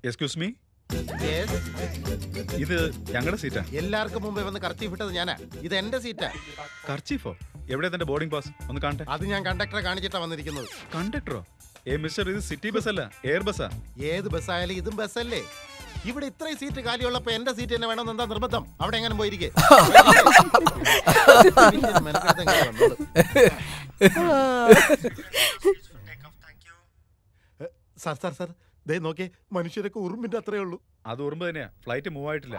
Excuse me Yes. ഇത് ഞങ്ങളുടെ സീറ്റാ എല്ലാവർക്കും മുമ്പേ വന്ന് കർച്ചീഫ് ഇട്ടത് ഞാനാ ഇത് എന്റെ സീറ്റാ കർച്ചീഫോ എവിടെ തന്റെ ബോർഡിംഗ് പാസ് ഒന്ന് കാണട്ടെ അത് ഞാൻ കണ്ടക്ടറെ കാണിച്ചിട്ടാ വന്നിരിക്കുന്നത് കണ്ടക്ടറോ ഏ മിസ്റ്റർ ഇത് സിറ്റി ബസ് അല്ല എയർ ബസ്സാ ഏത് ബസ്സായാലും ഇതും ബസ്സല്ലേ ഇവിടെ ഇത്രയും സീറ്റ് കാലിയുള്ളപ്പോ എന്റെ സീറ്റ് തന്നെ വേണമെന്ന് എന്താ നിർബന്ധം അവിടെ എങ്ങനെ പോയിരിക്കേ സാർ സാർ സാർ ദേ നോക്കിയേ മനുഷ്യരൊക്കെ ഉറുമ്പിന്റെ അത്രേ ഉള്ളൂ അത് ഉറുമ്പ് തന്നെയാ ഫ്ലൈറ്റ് മൂവ് ആയിട്ടില്ല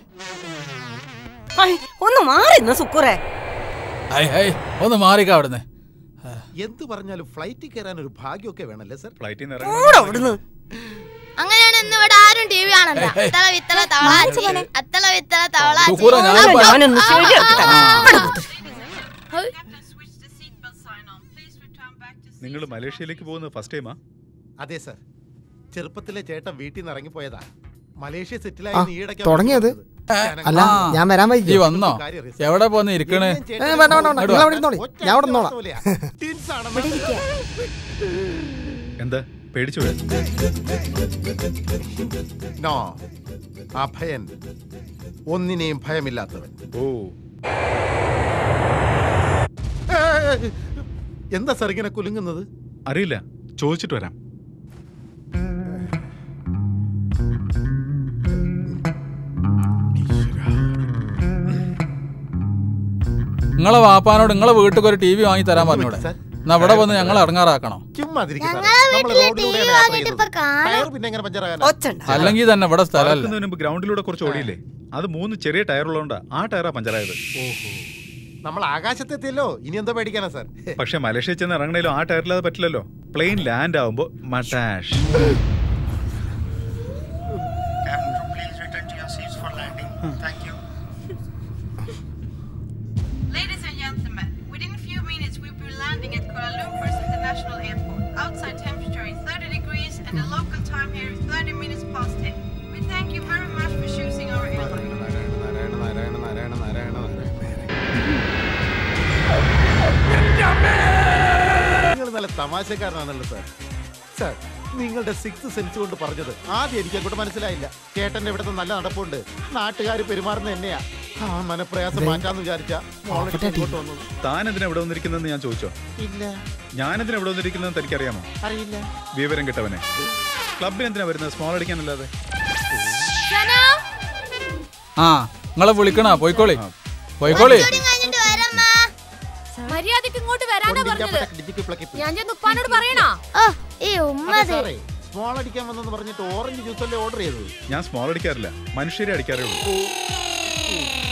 ഐ, ഒന്ന് മാറി നിന്ന് സുക്കുറേ ഹൈ ഹൈ ഒന്ന് മാറിക്ക അവിടുന്ന് എന്ത് പറഞ്ഞാലും ഫ്ലൈറ്റിൽ കയറാൻ ഒരു ഭാഗ്യമൊക്കെ വേണല്ലേ സാർ ഫ്ലൈറ്റിൽ നിന്ന് കൂടെ അവിടുന്ന് അങ്ങനെയാണ് ഇന്ന് ഇവിടെ ആരും ടി വി കാണണ്ട അത്തള വിത്തള തവളാച്ചി അത്തള വിത്തള തവളാച്ചി സുക്കൂറ, ഞാൻ ആ, പ- ഞാനൊന്ന് ശരിയാക്കി തരാം ഇവിടെ കുത്ത്. നിങ്ങൾ മലേഷ്യയിലേക്ക് പോകുന്നത് ഫസ്റ്റ് ടൈമാ അതെ സാർ ചെറുപ്പത്തിലെ ചേട്ടൻ വീട്ടിൽ നിന്ന് ഇറങ്ങിപ്പോയതാ മലേഷ്യ ആ, സെറ്റിലായി ഈയിടയ്ക്കാ തുടങ്ങിയത്? ഞാനങ്ങ് അല്ല ആ. ഞാൻ വരാൻ ഈ വൈകി വന്നോ കാര്യം അറിയാം. എവിടെ പോന്ന് ഇരിക്കണേ എന്നെയും ചേട്ടനെ ഏ, വേണ്ട, വേണ്ട, വേണ്ട. ഒറ്റ നിങ്ങൾ അവിടെ ഇരുന്നോളി. ഒറ്റ ഞാൻ അവിടെ നിന്നോളാം. പോലെയാ. Twins ആണെന്ന്. എന്താ പേടിച്ചു പോയോ? നോ അഭയൻ ഒന്നിനെയും ഭയമില്ലാത്തവൻ ഓ ഏ, എന്താ സാർ ഇങ്ങനെ കുലുങ്ങുന്നത് അറിയില്ല ചോദിച്ചിട്ട് വരാം നിങ്ങളെ വാപ്പാനോട് നിങ്ങളെ വീട്ടിൽ ഒരു ടി വി വാങ്ങി തരാൻ പറഞ്ഞൂടെ സാർ? എന്നാ ഇവിടെ വന്ന് ഞങ്ങൾ ഇറങ്ങാറാക്കണം ചുമ്മാതിരിക്ക് സാർ. ഞങ്ങളെ നമ്മള് വീട്ടില് റോഡിലൂടെയാണ് TV യാത്ര വാങ്ങിയിട്ട് ചെയ്യുന്നത്. ഇപ്പൊ കാണാം. ടയർ പിന്നെ എങ്ങനെ പഞ്ചറാകാനാ ഒച്ചണ്ട അല്ലെങ്കിൽ തന്നെ ഇവിടെ സ്ഥലമല്ല പറക്കുന്നതിന് മുമ്പ് ഗ്രൗണ്ടിലൂടെ കുറച്ച് ഓടിയില്ലേ അത് മൂന്ന് ചെറിയ ടയറുള്ളതുകൊണ്ടാ ആ ടയറാ പഞ്ചറായത് നമ്മൾ ആകാശത്തെത്തിയല്ലോ ഇനി എന്താ പേടിക്കാനാ സാർ പക്ഷെ മലേഷ്യ ചെന്ന് ഇറങ്ങണേലും ആ ടയറില്ലാതെ പറ്റില്ലല്ലോ പ്ലെയിൻ ലാൻഡ് ആവുമ്പോ മട്ടാഷ് Ladies and gentlemen, within a few minutes we'll be landing at Kuala Lumpur's International Airport. Outside temperature is 30 degrees and the local time here is 30 minutes past 10. We thank you very much for choosing our airline. Narayana Narayana Narayana Narayana Narayana നിങ്ങൾ നല്ല തമാശക്കാരനാണല്ലോ sir sir നിങ്ങളുടെ six sense കൊണ്ട് പറഞ്ഞത് ആദ്യം എനിക്ക് അങ്ങോട്ട് മനസ്സിലായില്ല ചേട്ടന്റെ ഇവിടുത്തെ നല്ല നടപ്പുണ്ട് നാട്ടുകാർ പെരുമാറുന്ന എന്നെയാ ആ മനപ്രയാസം മാറ്റാന്ന് വിചാരിച്ച മോളെ ഇങ്ങോട്ട് വന്നത് താൻ എന്തിനാ ഇവിടെ വന്നിരിക്കുന്നതെന്ന് ഞാൻ ചോദിച്ചോ ഇല്ല ഞാൻ എന്തിനാ ഇവിടെ വന്നിരിക്കുന്നതെന്ന് തനിക്കറിയാമോ അറിയില്ല വിവരം കിട്ടവനെ ക്ലബിന് എന്തിനാ വരുന്നത് സ്മോൾ അടിക്കാനല്ലാതെ ആ നിങ്ങളെ വിളിക്കണ പോയിക്കോളി പോയിക്കോളി കഴിഞ്ഞിട്ട് വരമ്മ മര്യാദക്ക് ഇങ്ങോട്ട് വരാനാ പറഞ്ഞത് ഡിജിക്ക് പ്ലക്കി ഞാൻ ചെന്ന് ഉപ്പാനോട് പറയണോ ഓ ഈ ഉമ്മത് സാറേ സ്മോൾ അടിക്കാൻ വന്നെന്ന് പറഞ്ഞിട്ട് ഓറഞ്ച് ജ്യൂസ് അല്ലേ ഓർഡർ ചെയ്തത് ഞാൻ സ്മോൾ അടിക്കാറില്ല മനുഷ്യരെ അടിക്കാറേ ഉള്ളൂ